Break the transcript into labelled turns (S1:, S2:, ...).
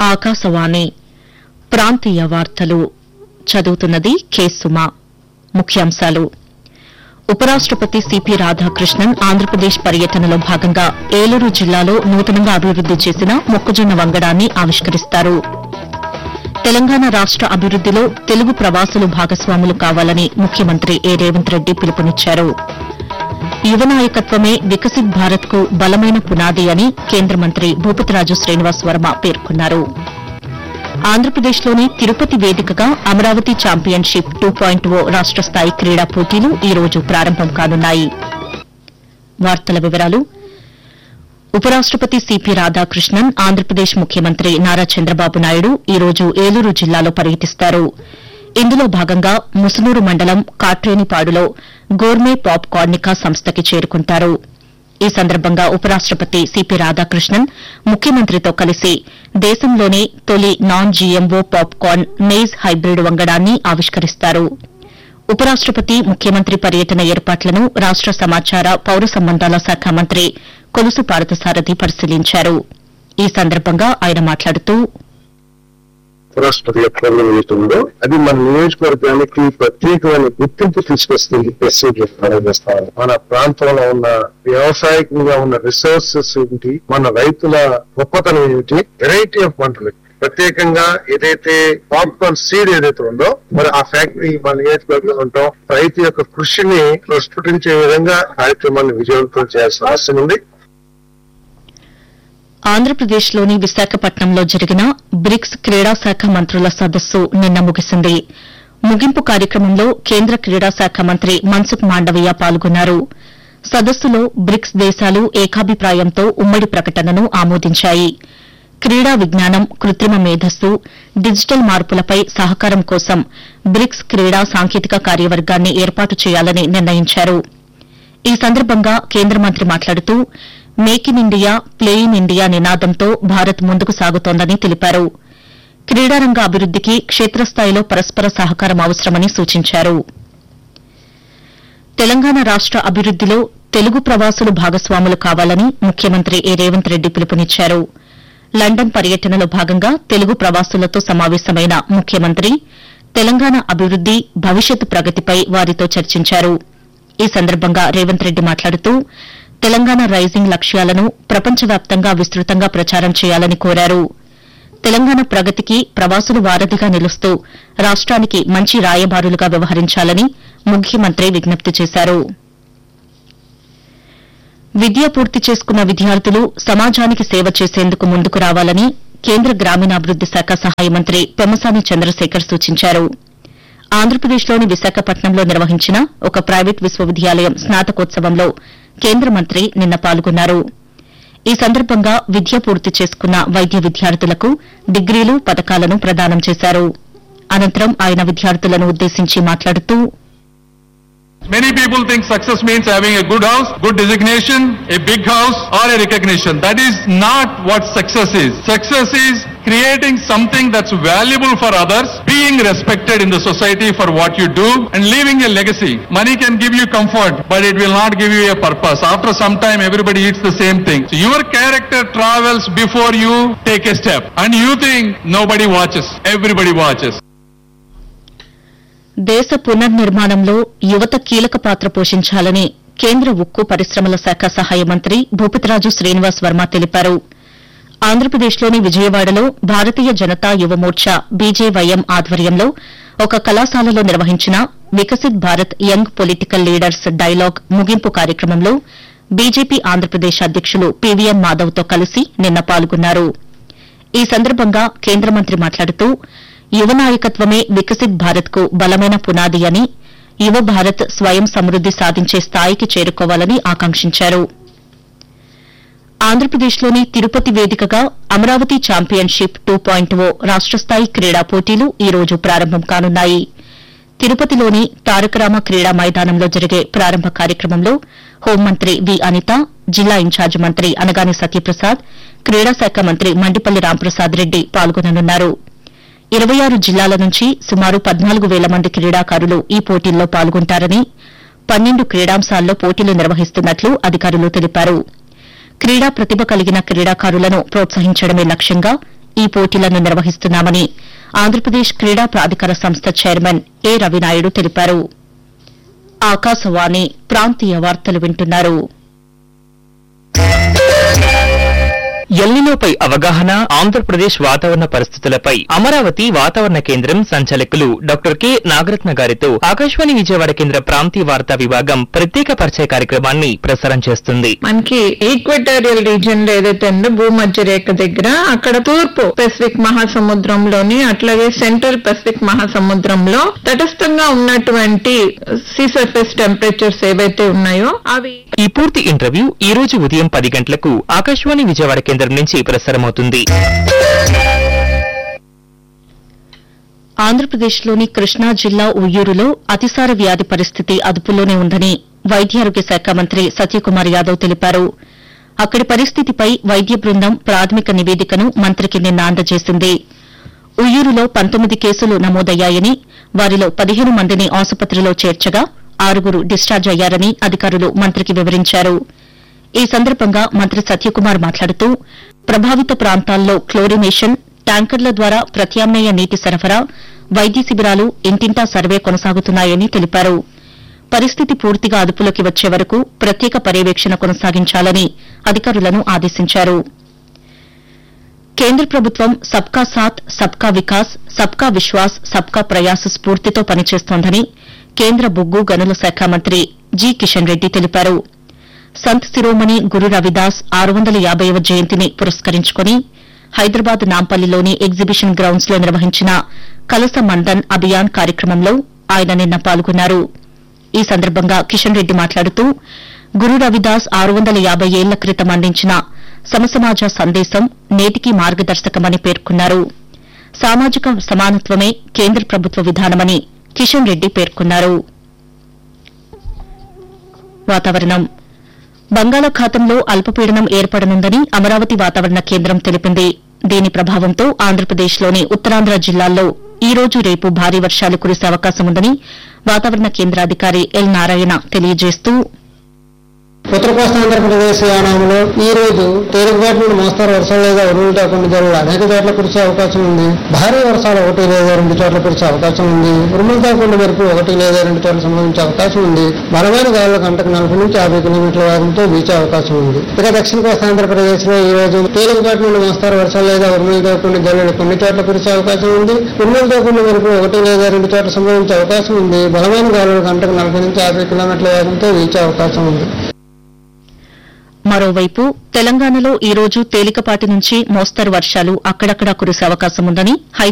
S1: ఆకాశవాణి ప్రాంతీయ వార్తలు చదువుతున్నది కె సుమ ముఖ్యాంశాలు ఉపరాష్టపతి సిపి రాధాకృష్ణన్ ఆంధ్రప్రదేశ్ పర్యటనలో భాగంగా ఏలూరు జిల్లాలో నూతనంగా అభివృద్ది చేసిన మొక్కజొన్న వంగడాన్ని ఆవిష్కరిస్తారు తెలంగాణ రాష్ట అభివృద్దిలో తెలుగు ప్రవాసులు భాగస్వాములు కావాలని ముఖ్యమంత్రి ఏ రేవంత్ రెడ్డి పిలుపునిచ్చారు యువ నాయకత్వమే వికసిత్ భారత్ కు బలమైన పునాది అని కేంద్ర మంత్రి భూపతిరాజు శ్రీనివాస్ వర్మ పేర్కొన్నారు ఆంధ్రప్రదేశ్లోని తిరుపతి వేదికగా Amaravati championship two point O రాష్ట స్థాయి క్రీడా పోటీలు ఈ రోజు ప్రారంభం కానున్నాయి వార్తల వివరాలు ఉపరాష్టపతి సిపి రాధాకృష్ణన్ ఆంధ్రప్రదేశ్ ముఖ్యమంత్రి నారా చంద్రబాబు నాయుడు ఈ రోజు ఏలూరు జిల్లాలో పర్యటిస్తారు ఇందులో భాగంగా ముసునూరు మండలం కాట్రేనిపాడులో గోర్మే పాప్ కార్నికా సంస్థకి చేరుకుంటారు ఈ సందర్భంగా ఉపరాష్టపతి సిపి రాధాకృష్ణన్ ముఖ్యమంత్రితో కలిసి దేశంలోనే తొలి non GMO popcorn maize hybrid వంగడాన్ని ఆవిష్కరిస్తారు ఉపరాష్టపతి ముఖ్యమంత్రి పర్యటన ఏర్పాట్లను రాష్ట సమాచార పౌర సంబంధాల శాఖ మంత్రి కొలుసు పార్థసారథి పరిశీలించారు ఈ సందర్భంగా ఆయన మాట్లాడుతూ
S2: ఉపరాష్ట్రపతి యొక్క ఉందో అది మన నియోజకవర్గానికి ప్రత్యేకమైన గుర్తింపు తీసుకొస్తుంది మెసేజ్ చేస్తాను మన ప్రాంతంలో ఉన్న వ్యవసాయకంగా ఉన్న రిసోర్సెస్ ఏంటి మన రైతుల గొప్పతనం ఏమిటి వెరైటీ ఆఫ్ పంటలు ప్రత్యేకంగా ఏదైతే పాప్కార్న్ సీడ్ ఏదైతే ఉందో మరి ఆ ఫ్యాక్టరీ మన నియోజకవర్గంలో ఉంటాం రైతు యొక్క కృషిని ప్రస్ఫుటించే విధంగా కార్యక్రమాన్ని విజయవంతం చేయాల్సిన అవసరం ఉంది
S1: ఆంధ్రప్రదేశ్లోని విశాఖపట్నంలో జరిగిన బ్రిక్స్ క్రీడా శాఖ మంత్రుల సదస్సు నిన్న ముగిసింది ముగింపు కార్యక్రమంలో కేంద్ర క్రీడా శాఖ మంత్రి మన్సుఖ్ మాండవీయ పాల్గొన్నారు సదస్సులో బ్రిక్స్ దేశాలు ఏకాభిప్రాయంతో ఉమ్మడి ప్రకటనను ఆమోదించాయి క్రీడా విజ్ఞానం కృత్రిమ మేధస్సు డిజిటల్ మార్పులపై సహకారం కోసం బ్రిక్స్ క్రీడా సాంకేతిక కార్యవర్గాన్ని ఏర్పాటు చేయాలని నిర్ణయించారు ఈ సందర్భంగా కేంద్ర మంత్రి మాట్లాడుతూ make in India play in India నినాదంతో భారత్ ముందుకు సాగుతోందని తెలిపారు క్రీడారంగ అభివృద్దికి క్షేత్రస్థాయిలో పరస్పర సహకారం అవసరమని సూచించారు తెలంగాణ రాష్ట అభివృద్దిలో తెలుగు ప్రవాసులు భాగస్వాములు కావాలని ముఖ్యమంత్రి ఏ రేవంత్ రెడ్డి పిలుపునిచ్చారు లండన్ పర్యటనలో భాగంగా తెలుగు ప్రవాసులతో సమావేశమైన ముఖ్యమంత్రి తెలంగాణ అభివృద్ది భవిష్యత్ ప్రగతిపై వారితో చర్చించారు ఈ సందర్భంగా రేవంత్ రెడ్డి మాట్లాడుతూ తెలంగాణ రైజింగ్ లక్ష్యాలను ప్రపంచవ్యాప్తంగా విస్తృతంగా ప్రచారం చేయాలని కోరారు తెలంగాణ ప్రగతికి ప్రవాసులు వారధిగా నిలుస్తూ రాష్ట్రానికి మంచి రాయబారులుగా వ్యవహరించాలని ముఖ్యమంత్రి విజ్ఞప్తి చేశారు విద్య పూర్తి చేసుకున్న విద్యార్థులు సమాజానికి సేవ చేసేందుకు ముందుకు రావాలని కేంద్ర గ్రామీణాభివృద్ది శాఖ సహాయ మంత్రి పెమ్మసాని చంద్రశేఖర్ సూచించారు ఆంధ్రప్రదేశ్లోని విశాఖపట్నంలో నిర్వహించిన ఒక ప్రైవేట్ విశ్వవిద్యాలయం స్నాతకోత్సవంలో కేంద్ర మంత్రి నిన్న పాల్గొన్నారు ఈ సందర్భంగా విద్య పూర్తి చేసుకున్న వైద్య విద్యార్థులకు డిగ్రీలు పతకాలను ప్రదానం చేశారు అనంతరం ఆయన విద్యార్థులను ఉద్దేశించి మాట్లాడుతూ
S3: Many people think success means having a good house, good designation, a big house, or a recognition. That is not what success is. Success is creating something that's valuable for others, being respected in the society for what you do, and leaving a legacy. Money can give you comfort, but it will not give you a purpose. After some time, everybody eats the same thing. So your character travels before you take a step. And you think nobody watches. Everybody watches.
S1: దేశ పునర్నిర్మాణంలో యువత కీలక పాత్ర పోషించాలని కేంద్ర ఉక్కు పరిశ్రమల శాఖ సహాయ మంత్రి భూపతిరాజు శ్రీనివాస్ వర్మ తెలిపారు ఆంధ్రప్రదేశ్లోని విజయవాడలో భారతీయ జనతా యువ మోర్చా బీజేవైఎం ఆధ్వర్యంలో ఒక కళాశాలలో నిర్వహించిన Viksit Bharat young political leaders dialogue ముగింపు కార్యక్రమంలో బీజేపీ ఆంధ్రప్రదేశ్ అధ్యకులు పీవీఎన్ మాధవ్తో కలిసి నిన్న పాల్గొన్నారు ఈ సందర్భంగా కేంద్ర మంత్రి మాట్లాడుతూ యువ నాయకత్వమే వికసిత్ భారత్ కు బలమైన పునాది అని యువ భారత్ స్వయం సమృద్ది సాధించే స్థాయికి చేరుకోవాలని ఆకాంక్షించారు ఆంధ్రప్రదేశ్లోని తిరుపతి వేదికగా Amaravati championship two point O రాష్ట స్థాయి క్రీడా పోటీలు ఈ రోజు ప్రారంభం కానున్నాయి తిరుపతిలోని తారకరామ క్రీడా మైదానంలో జరిగే ప్రారంభ కార్యక్రమంలో హోంమంత్రి వి అనిత జిల్లా ఇన్ఛార్జ్ మంత్రి అనగాని సత్యప్రసాద్ క్రీడా శాఖ మంత్రి మండిపల్లి రాంప్రసాద్ రెడ్డి పాల్గొననున్నారు ఇరవై ఆరు జిల్లాల నుంచి సుమారు పద్నాలుగు వేల మంది క్రీడాకారులు ఈ పోటీల్లో పాల్గొంటారని పన్నెండు క్రీడాంశాల్లో పోటీలు నిర్వహిస్తున్నట్లు అధికారులు తెలిపారు క్రీడా ప్రతిభ కలిగిన క్రీడాకారులను ప్రోత్సహించడమే లక్ష్యంగా ఈ పోటీలను నిర్వహిస్తున్నామని ఆంధ్రప్రదేశ్ క్రీడా ప్రాధికార సంస్థ చైర్మన్ ఏ రవినాయుడు తెలిపారు ఆకాశవాణి ప్రాంతీయ వార్తలు వింటున్నారు
S4: ఎల్నినోపై అవగాహన ఆంధ్రప్రదేశ్ వాతావరణ పరిస్థితులపై అమరావతి వాతావరణ కేంద్రం సంచాలకులు డాక్టర్ కె నాగరత్న గారితో ఆకాశవాణి విజయవాడ కేంద్ర ప్రాంతీయ వార్తా విభాగం ప్రత్యేక పరిచయ కార్యక్రమాన్ని ప్రసారం చేస్తుంది
S5: మనకి ఈక్వెటారియల్ రీజియన్ లో ఏదైతే ఉందో భూమధ్య రేఖ దగ్గర అక్కడ తూర్పు పెసిఫిక్ మహాసముద్రంలోని అట్లాగే సెంట్రల్ పెసిఫిక్ మహాసముద్రంలో తటస్థంగా ఉన్నటువంటి సీ సర్ఫేస్ టెంపరేచర్స్ ఏవైతే ఉన్నాయో అవి
S4: ఈ పూర్తి ఇంటర్వ్యూ ఈ రోజు ఉదయం పది గంటలకు ఆకాశవాణి విజయవాడ కేంద్రం నుంచి ప్రసారమవుతుంది
S1: ఆంధ్రప్రదేశ్లోని కృష్ణా జిల్లా ఉయ్యూరులో అతిసార వ్యాధి పరిస్థితి అదుపులోనే ఉందని వైద్యారోగ్య శాఖ మంత్రి సత్యకుమార్ యాదవ్ తెలిపారు అక్కడి పరిస్థితిపై వైద్య బృందం ప్రాథమిక నివేదికను మంత్రికి నిన్న అందజేసింది ఉయ్యూరులో పంతొమ్మిది కేసులు నమోదయ్యాయని వారిలో పదిహేను మందిని ఆసుపత్రిలో చేర్చగా ఆరుగురు డిశ్చార్జ్ అయ్యారని అధికారులు మంత్రికి వివరించారు ఈ సందర్భంగా మంత్రి సత్యకుమార్ మాట్లాడుతూ ప్రభావిత ప్రాంతాల్లో క్లోరినేషన్ ట్యాంకర్ల ద్వారా ప్రత్యామ్నాయ నీటి సరఫరా వైద్య శిబిరాలు ఇంటింటా సర్వే కొనసాగుతున్నాయని తెలిపారు పరిస్థితి పూర్తిగా అదుపులోకి వచ్చే వరకు ప్రత్యేక పర్యవేక్షణ కొనసాగించాలని అధికారులను ఆదేశించారు కేంద్ర ప్రభుత్వం సబ్కా సాత్ సబ్కా వికాస్ సబ్కా విశ్వాస్ సబ్కా ప్రయాస్ స్ఫూర్తితో పనిచేస్తోందని కేంద్ర బొగ్గు గనుల శాఖ మంత్రి జి కిషన్ రెడ్డి తెలిపారు సంత్ శిరోమణి గురు రవిదాస్ ఆరు వందల యాబైవ జయంతిని పురస్కరించుకుని హైదరాబాద్ నాంపల్లిలోని ఎగ్జిబిషన్ గ్రౌండ్స్ లో నిర్వహించిన కలస మందన్ అభియాన్ కార్యక్రమంలో ఆయన నిన్న పాల్గొన్నారు ఈ సందర్భంగా కిషన్ రెడ్డి మాట్లాడుతూ గురు రవిదాస్ ఆరు వందల యాబై ఏళ్ల క్రితం అందించిన సమసమాజ సందేశం నేటికి మార్గదర్శకమని పేర్కొన్నారు సామాజిక సమానత్వమే కేంద్ర ప్రభుత్వ విధానమని కిషన్ రెడ్డి పేర్కొన్నారు వాతావరణం బంగాళాఖాతంలో అల్పపీడనం ఏర్పడనుందని అమరావతి వాతావరణ కేంద్రం తెలిపింది దీని ప్రభావంతో ఆంధ్రప్రదేశ్లోని ఉత్తరాంధ్ర జిల్లాల్లో ఈ రోజు రేపు భారీ వర్షాలు కురిసే అవకాశం ఉందని వాతావరణ కేంద్రాధికారి ఎల్ నారాయణ తెలియజేస్తూ
S6: ఉత్తర కోస్తా ఆంధ్రప్రదేశ్ యానాంలో ఈ రోజు తేలికపాటి నుండి మోస్తారు వర్షాలు లేదా ఉరుములతో కొన్ని జల్లులు అనేక చోట్ల కురిసే అవకాశం ఉంది భారీ వర్షాలు ఒకటి లేదా రెండు చోట్ల కురిసే అవకాశం ఉంది ఉరుములతో కొన్ని మెరుపు ఒకటి లేదా రెండు చోట్ల సంభవించే అవకాశం ఉంది బలమైన గాలులు గంటకు నలభై నుంచి యాభై కిలోమీటర్ల వేగంతో వీచే అవకాశం ఉంది ఇక దక్షిణ కోస్తా ఆంధ్రప్రదేశ్ లో ఈ రోజు తేలికపాటి నుండి మోస్తారు వర్షాలు లేదా ఉరుములతో కొన్ని జల్లులు కొన్ని చోట్ల కురిసే అవకాశం ఉంది ఉరుములతో కొన్ని మెరుపు ఒకటి లేదా రెండు చోట్ల సంభవించే అవకాశం ఉంది బలమైన గాలులు గంటకు నలభై నుంచి యాభై కిలోమీటర్ల వేగంతో వీచే అవకాశం ఉంది
S1: మరోవైపు తెలంగాణలో ఈ రోజు తేలికపాటి నుంచి మోస్తరు వర్షాలు అక్కడక్కడా కురిసే అవకాశం ఉందని